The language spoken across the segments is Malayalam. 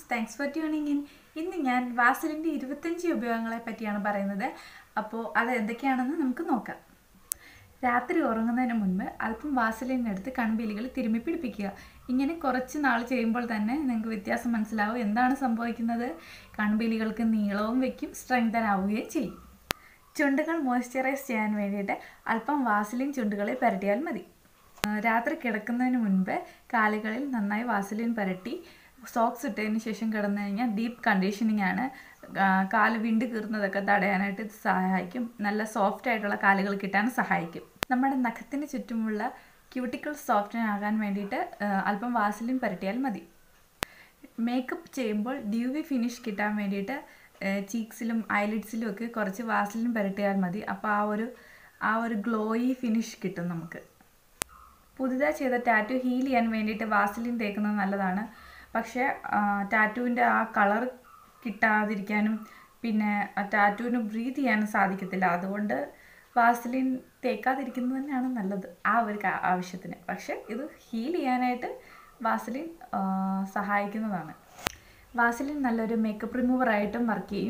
താങ്ക്സ് ഫോർ ട്യൂണിങ് ഇൻ ഇന്ന് ഞാൻ വാസലിൻ്റെ ഇരുപത്തഞ്ച് ഉപയോഗങ്ങളെ പറ്റിയാണ് പറയുന്നത് അപ്പോൾ അത് എന്തൊക്കെയാണെന്ന് നമുക്ക് നോക്കാം രാത്രി ഉറങ്ങുന്നതിന് മുൻപ് അല്പം വാസലിനെടുത്ത് കൺപീലികൾ തിരുമ്മി പിടിപ്പിക്കുക ഇങ്ങനെ കുറച്ച് നാൾ ചെയ്യുമ്പോൾ തന്നെ നിങ്ങൾക്ക് വ്യത്യാസം മനസ്സിലാവും എന്താണ് സംഭവിക്കുന്നത് കൺപീലികൾക്ക് നീളവും വയ്ക്കും സ്ട്രെങ്തൻ ആവുകയും ചെയ്യും ചുണ്ടുകൾ മോയ്സ്ചറൈസ് ചെയ്യാൻ വേണ്ടിയിട്ട് അല്പം വാസലിൻ ചുണ്ടുകളിൽ പുരട്ടിയാൽ മതി ആ, രാത്രി കിടക്കുന്നതിന് മുൻപ് കാലുകളിൽ നന്നായി വാസലിൻ പുരട്ടി സോക്സ് ഇട്ടതിന് ശേഷം കിടന്നു കഴിഞ്ഞാൽ ഡീപ്പ് കണ്ടീഷനിങ് ആണ് ആ, കാല് വിണ്ട് കീറുന്നതൊക്കെ തടയാനായിട്ട് ഇത് സഹായിക്കും നല്ല സോഫ്റ്റ് ആയിട്ടുള്ള കാലുകൾ കിട്ടാൻ സഹായിക്കും നമ്മുടെ നഖത്തിന് ചുറ്റുമുള്ള ക്യൂട്ടിക്കിൾ സോഫ്റ്റൻ ആകാൻ വേണ്ടിയിട്ട് ആ, അല്പം വാസലിൻ പുരട്ടിയാൽ മതി മേക്കപ്പ് ചെയ്യുമ്പോൾ ഡ്യൂവി ഫിനിഷ് കിട്ടാൻ വേണ്ടിയിട്ട് ചീക്സിലും ഐലിഡ്സിലും ഒക്കെ കുറച്ച് വാസലിൻ പുരട്ടിയാൽ മതി അപ്പോൾ ആ ഒരു ആ ഒരു ഗ്ലോയി ഫിനിഷ് കിട്ടും നമുക്ക് പുതുതായി ചെയ്ത ടാറ്റു ഹീൽ ചെയ്യാൻ വേണ്ടിയിട്ട് വാസലിൻ തേക്കുന്നത് നല്ലതാണ് പക്ഷേ ടാറ്റുവിൻ്റെ ആ കളർ കിട്ടാതിരിക്കാനും പിന്നെ ആ ടാറ്റുവിന് ബ്രീത്ത് ചെയ്യാനും സാധിക്കത്തില്ല അതുകൊണ്ട് വാസലിൻ തേക്കാതിരിക്കുന്നത് തന്നെയാണ് നല്ലത് ആ ഒരു കാ- ആവശ്യത്തിന് പക്ഷേ ഇത് ഹീൽ ചെയ്യാനായിട്ട് വാസലിൻ ആ, സഹായിക്കുന്നതാണ് വാസലിൻ നല്ലൊരു മേക്കപ്പ് റിമൂവർ ആയിട്ടും വർക്ക് ചെയ്യും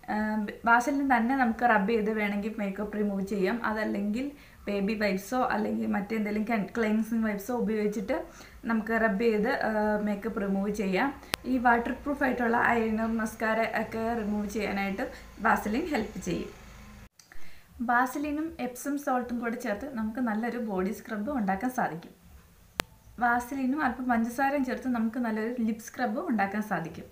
വാസലിൻ തന്നെ നമുക്ക് റബ്ബ് ചെയ്ത് വേണമെങ്കിൽ മേക്കപ്പ് റിമൂവ് ചെയ്യാം അതല്ലെങ്കിൽ ബേബി വൈപ്സോ അല്ലെങ്കിൽ മറ്റെന്തെങ്കിലും ക്ലെൻസിങ് വൈപ്സോ ഉപയോഗിച്ചിട്ട് നമുക്ക് റബ്ബ് ചെയ്ത് മേക്കപ്പ് റിമൂവ് ചെയ്യാം ഈ വാട്ടർ പ്രൂഫ് ആയിട്ടുള്ള ഐലൈനർ മസ്കാര ഒക്കെ റിമൂവ് ചെയ്യാനായിട്ട് വാസലിൻ ഹെൽപ്പ് ചെയ്യും വാസലിനും എപ്സം സോൾട്ടും കൂടെ ചേർത്ത് നമുക്ക് നല്ലൊരു ബോഡി സ്ക്രബ് ഉണ്ടാക്കാൻ സാധിക്കും വാസലിനും അല്പം പഞ്ചസാരയും ചേർത്ത് നമുക്ക് നല്ലൊരു ലിപ് സ്ക്രബ് ഉണ്ടാക്കാൻ സാധിക്കും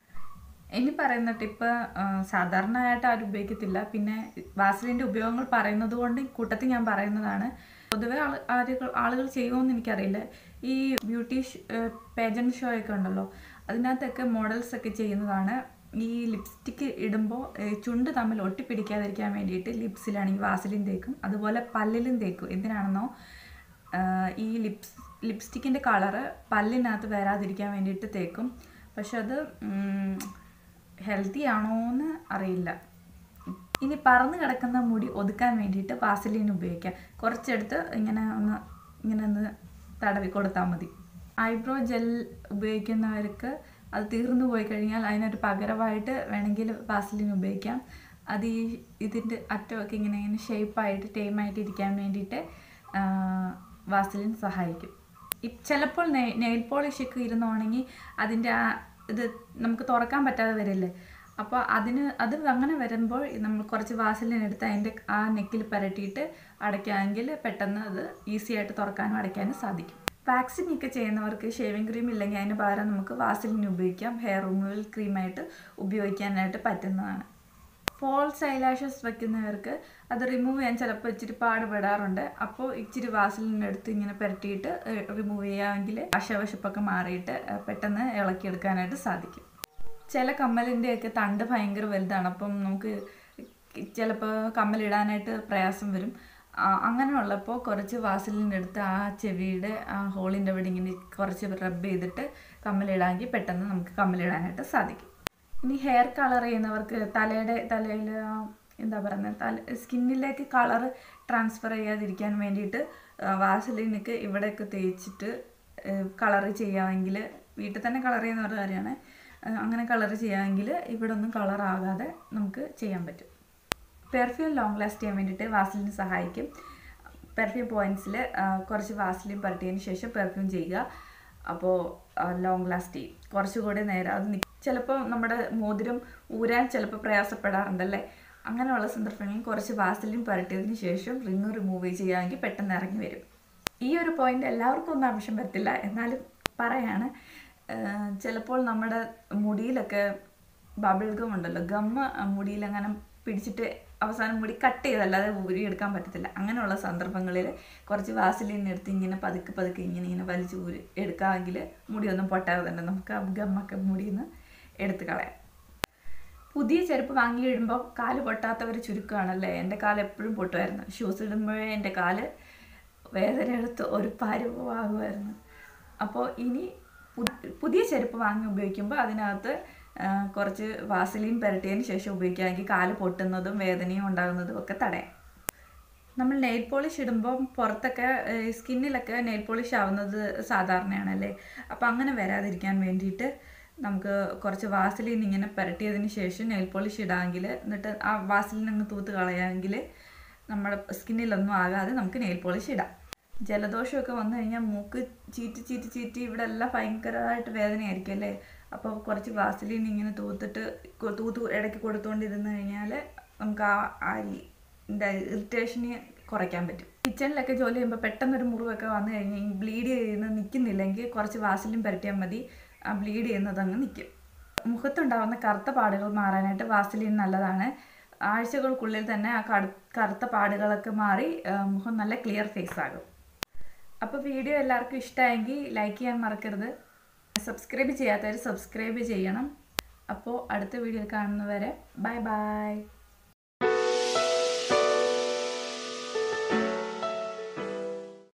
ഇനി പറയുന്ന ടിപ്പ് ആ, സാധാരണയായിട്ട് ആരും ഉപയോഗിക്കത്തില്ല പിന്നെ വാസലിൻ്റെ ഉപയോഗങ്ങൾ പറയുന്നത് കൊണ്ട് ഈ കൂട്ടത്തിൽ ഞാൻ പറയുന്നതാണ് പൊതുവെ ആൾ ആളുകൾ ആളുകൾ ചെയ്യുമോയെന്ന് എനിക്കറിയില്ല ഈ ബ്യൂട്ടി പേജൻ ഷോ ഒക്കെ ഉണ്ടല്ലോ അതിനകത്തൊക്കെ മോഡൽസ് ഒക്കെ ചെയ്യുന്നതാണ് ഈ ലിപ്സ്റ്റിക്ക് ഇടുമ്പോൾ ചുണ്ട് തമ്മിൽ ഒട്ടിപ്പിടിക്കാതിരിക്കാൻ വേണ്ടിയിട്ട് ലിപ്സിലാണെങ്കിൽ വാസലിൻ തേക്കും അതുപോലെ പല്ലിലും തേക്കും എന്തിനാണെന്നോ ആഹ് ഈ ലിപ്സ് ലിപ്സ്റ്റിക്കിൻ്റെ കളറ് പല്ലിനകത്ത് വരാതിരിക്കാൻ വേണ്ടിയിട്ട് തേക്കും പക്ഷെ അത് ഹെൽത്തി ആണോ എന്ന് അറിയില്ല ഇനി പറന്ന് കിടക്കുന്ന മുടി ഒതുക്കാൻ വേണ്ടിയിട്ട് വാസലിൻ ഉപയോഗിക്കാം കുറച്ചെടുത്ത് ഇങ്ങനെ ഒന്ന് ഇങ്ങനെ ഒന്ന് തടവി കൊടുത്താൽ മതി ഐബ്രോ ജെൽ ഉപയോഗിക്കുന്നവർക്ക് അത് തീർന്നു പോയി കഴിഞ്ഞാൽ അതിനൊരു പകരമായിട്ട് വേണമെങ്കിൽ വാസലിൻ ഉപയോഗിക്കാം അത് ഈ ഇതിൻ്റെ അറ്റമൊക്കെ ഇങ്ങനെ ഇങ്ങനെ ഷേപ്പായിട്ട് ടൈമായിട്ട് ഇരിക്കാൻ വേണ്ടിയിട്ട് ആ, വാസലിൻ സഹായിക്കും ഇ- ചിലപ്പോൾ നെയിൽ പോളിഷ് ഒക്കെ ഇരുന്നുവാണെങ്കിൽ അതിൻ്റെ ആ ഇത് നമുക്ക് തുറക്കാൻ പറ്റാതെ വരില്ലേ അപ്പോൾ അതിന് അത് അങ്ങനെ വരുമ്പോൾ നമ്മൾ കുറച്ച് വാസലിൻ എടുത്ത് അതിൻ്റെ ആ നെക്കിൽ പുരട്ടിയിട്ട് അടയ്ക്കാമെങ്കിൽ പെട്ടെന്ന് അത് ഈസി ആയിട്ട് തുറക്കാനും അടയ്ക്കാനും സാധിക്കും വാക്സിൻ ഒക്കെ ചെയ്യുന്നവർക്ക് ഷേവിംഗ് ക്രീം ഇല്ലെങ്കിൽ അതിന് പകരം നമുക്ക് വാസലിൻ ഉപയോഗിക്കാം ഹെയർ റിമൂവൽ ക്രീമായിട്ട് ഉപയോഗിക്കാനായിട്ട് പറ്റുന്നതാണ് ഫോൾസ് ഐലാഷസ് വെക്കുന്നവർക്ക് അത് റിമൂവ് ചെയ്യാൻ ചിലപ്പോൾ ഇച്ചിരി പാടുപെടാറുണ്ട് അപ്പോൾ ഇച്ചിരി വാസലിൻ എടുത്ത് ഇങ്ങനെ പുരട്ടിയിട്ട് റിമൂവ് ചെയ്യാമെങ്കിൽ വശവശപ്പൊക്കെ മാറിയിട്ട് ഏഹ്, പെട്ടെന്ന് ഇളക്കിയെടുക്കാനായിട്ട് സാധിക്കും ചില കമ്മലിൻ്റെയൊക്കെ തണ്ട് ഭയങ്കര വലുതാണ് അപ്പം നമുക്ക് ചിലപ്പോൾ കമ്മലിടാനായിട്ട് പ്രയാസം വരും ആ, അങ്ങനെയുള്ളപ്പോൾ കുറച്ച് വാസലിൻ എടുത്ത് ആ ചെവിയുടെ ആ ഹോളിൻ്റെ അവിടെ ഇങ്ങനെ കുറച്ച് റബ്ബ് ചെയ്തിട്ട് കമ്മലിടാമെങ്കിൽ പെട്ടെന്ന് നമുക്ക് കമ്മലിടാനായിട്ട് സാധിക്കും ഇനി ഹെയർ കളർ ചെയ്യുന്നവർക്ക് തലയുടെ തലയിൽ എന്താ പറയുന്നത് തല സ്കിന്നിലേക്ക് കളർ ട്രാൻസ്ഫർ ചെയ്യാതിരിക്കാൻ വേണ്ടിയിട്ട് വാസലിനൊക്കെ ഇവിടെയൊക്കെ തേച്ചിട്ട് കളർ ചെയ്യാമെങ്കിൽ വീട്ടിൽ തന്നെ കളർ ചെയ്യുന്ന ഒരു കാര്യമാണ് ആ, അങ്ങനെ കളർ ചെയ്യാമെങ്കിൽ ഇവിടെ ഒന്നും കളർ ആകാതെ നമുക്ക് ചെയ്യാൻ പറ്റും പെർഫ്യൂം ലോങ് ലാസ്റ്റ് ചെയ്യാൻ വേണ്ടിയിട്ട് വാസലിൻ സഹായിക്കും പെർഫ്യൂം പോയിൻറ്റ്സിൽ കുറച്ച് വാസലിൻ പുരട്ടിയതിന് ശേഷം പെർഫ്യൂം ചെയ്യുക അപ്പോൾ ലോങ് ലാസ്റ്റ് ചെയ്യും കുറച്ചുകൂടി നേരം അത് നി- ചിലപ്പോൾ നമ്മുടെ മോതിരം ഊരാൻ ചിലപ്പോൾ പ്രയാസപ്പെടാറുണ്ടല്ലേ അങ്ങനെയുള്ള സന്ദർഭങ്ങളിൽ കുറച്ച് വാസലിൻ പുരട്ടിയതിന് ശേഷം റിങ് റിമൂവ് ചെയ്യുകയാണെങ്കിൽ പെട്ടെന്ന് ഇറങ്ങി വരും ഈ ഒരു പോയിന്റ് എല്ലാവർക്കും ഒന്നും ആവശ്യം വരത്തില്ല എന്നാലും പറയാണ് ഏഹ് ചിലപ്പോൾ നമ്മുടെ മുടിയിലൊക്കെ ബബിൾ ഗം ഉണ്ടല്ലോ ഗമ്മ് മുടിയിൽ അങ്ങനെ പിടിച്ചിട്ട് അവസാനം മുടി കട്ട് ചെയ്തല്ലാതെ ഊരിയെടുക്കാൻ പറ്റത്തില്ല അങ്ങനെയുള്ള സന്ദർഭങ്ങളിൽ കുറച്ച് വാസലിൻ എടുത്ത് ഇങ്ങനെ പതുക്കെ പതുക്കെ ഇങ്ങനെ ഇങ്ങനെ വലിച്ച് ഊരി എടുക്കാമെങ്കിൽ മുടിയൊന്നും പൊട്ടാതെ തന്നെ നമുക്ക് ആ ഗമ്മൊക്കെ മുടിയിൽ നിന്ന് എടുത്ത് കളയാം പുതിയ ചെരുപ്പ് വാങ്ങി ഇടുമ്പോൾ കാല് പൊട്ടാത്തവർ ചുരുക്കമാണല്ലേ എൻ്റെ കാല് എപ്പോഴും പൊട്ടുമായിരുന്നു ഷൂസ് ഇടുമ്പോഴേ എൻ്റെ കാല് വേദന എടുത്ത് ഒരു പരുവാകുമായിരുന്നു അപ്പോൾ ഇനി പു- പുതിയ ചെരുപ്പ് വാങ്ങി ഉപയോഗിക്കുമ്പോൾ അതിനകത്ത് ആ, കുറച്ച് വാസലിൻ പുരട്ടിയതിന് ശേഷം ഉപയോഗിക്കുകയാണെങ്കിൽ കാല് പൊട്ടുന്നതും വേദനയും ഉണ്ടാകുന്നതും ഒക്കെ തടയാം നമ്മൾ നെയിൽ പോളിഷ് ഇടുമ്പോൾ പുറത്തൊക്കെ ഏഹ്, സ്കിന്നിലൊക്കെ നെയിൽ പോളിഷ് ആവുന്നത് സാധാരണയാണല്ലേ അപ്പോൾ അങ്ങനെ വരാതിരിക്കാൻ വേണ്ടിയിട്ട് നമുക്ക് കുറച്ച് വാസലിൻ ഇങ്ങനെ പുരട്ടിയതിന് ശേഷം നെയിൽ പോളിഷ് ഇടാമെങ്കിൽ എന്നിട്ട് ആ വാസലിൻ അങ്ങ് തൂത്ത് കളയാമെങ്കിൽ നമ്മുടെ സ്കിന്നിലൊന്നും ആകാതെ നമുക്ക് നെയിൽ പോളിഷ് ഇടാം ജലദോഷമൊക്കെ വന്നു കഴിഞ്ഞാൽ മൂക്ക് ചീറ്റി ചീറ്റി ചീറ്റി ഇവിടെ എല്ലാം ഭയങ്കരമായിട്ട് വേദനയായിരിക്കും അല്ലേ അപ്പോൾ കുറച്ച് വാസലിൻ ഇങ്ങനെ തൂത്തിട്ട് കൊ- തൂത്ത് ഇടയ്ക്ക് കൊടുത്തുകൊണ്ടിരുന്ന് കഴിഞ്ഞാൽ നമുക്ക് ആ ആ ഇറിറ്റേഷന് കുറയ്ക്കാൻ പറ്റും കിച്ചണിലൊക്കെ ജോലി ചെയ്യുമ്പോൾ പെട്ടെന്നൊരു മുറിവൊക്കെ വന്നു കഴിഞ്ഞാൽ ബ്ലീഡ് ചെയ്യുന്ന നിൽക്കുന്നില്ലെങ്കിൽ കുറച്ച് വാസലിൻ പുരട്ടിയാൽ മതി ആ ബ്ലീഡ് ചെയ്യുന്നത് അങ്ങ് നിൽക്കും മുഖത്തുണ്ടാവുന്ന കറുത്ത പാടുകൾ മാറാനായിട്ട് വാസലിൻ നല്ലതാണ് ആഴ്ചകൾക്കുള്ളിൽ തന്നെ ആ കടു കറുത്ത പാടുകളൊക്കെ മാറി ആ, മുഖം നല്ല ക്ലിയർ ഫേസ് ആകും അപ്പോൾ വീഡിയോ എല്ലാവർക്കും ഇഷ്ടമായെങ്കിൽ ലൈക്ക് ചെയ്യാൻ മറക്കരുത് സബ്സ്ക്രൈബ് ചെയ്യാത്തവർ സബ്സ്ക്രൈബ് ചെയ്യണം അപ്പോൾ അടുത്ത വീഡിയോ കാണുന്നവരെ ബൈ ബൈ